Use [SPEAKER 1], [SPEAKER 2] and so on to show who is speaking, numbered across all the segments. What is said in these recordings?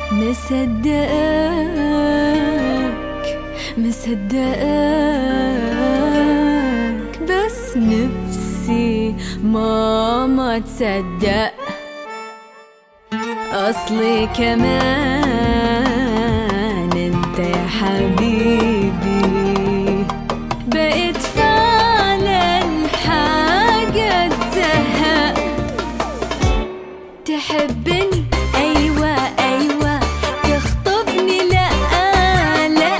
[SPEAKER 1] مصدقك مصدقك بس نفسي ماما تصدق أصلي كمان انت يا حبيبي بقيت فعلا حاجة تزهق تحبني أيوة أيوة تخطبني لأ لأ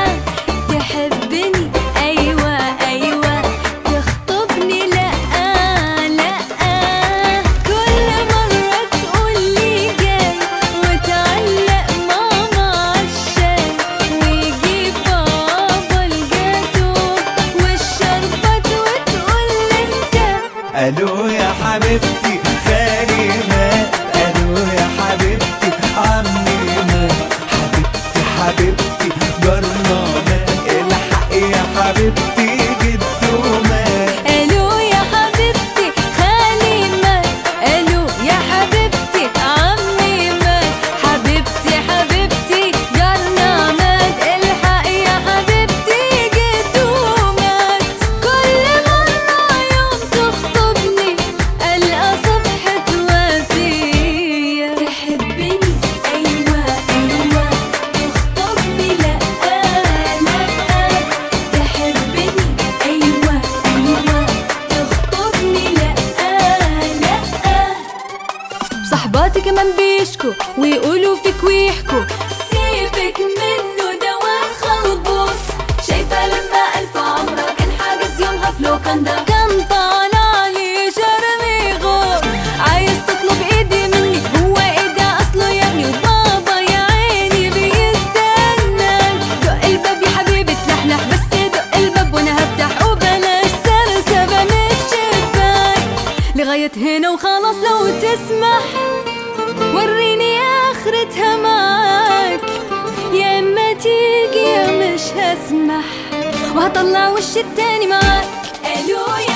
[SPEAKER 1] تحبني أيوة أيوة تخطبني لأ لأ كل مرة تقولي جاي وتعلق ماما عالشاي ويجيب بابا الجاتو والشربات وتقول انت
[SPEAKER 2] الو يا حبيبتي خالي مات الو يا حبيبتي عمي مات حبيبتي حبيبتي جارنا مات الحق يا حبيبتي جدو مات
[SPEAKER 1] الو يا حبيبتي خالي مات الو يا حبيبتي عمي مات حبيبتي حبيبتي جارنا مات الحق يا حبيبتي جدو مات كل مرة يوم تخطبني ألقى صفحة وفية تحبني أيوة أيوة تخطبني لأ لأ تحبني أيوة أيوة تخطبني لأ لأ صحباتي كمان بيشكوا ويقولوا فيك ويحكوا سيبك منه ده واد خلبوس شايفة لما ألف عمرة كان حاجز يومها في لوكاندا كان طالع لي شرمي غوص عايز تطلب ايدي مني هو ايه ده اصله يا ابني وبابا يا عيني بيستنى دق الباب يا حبيبي تلحلح بس دق الباب وانا هفتح وبلاش سلسبة من الشباك لغاية هنا وخلاص لو تسمح وريني اخرتها معاك يا اما تيجي يا مش هسمح وهطلع وش التاني معاك الو يا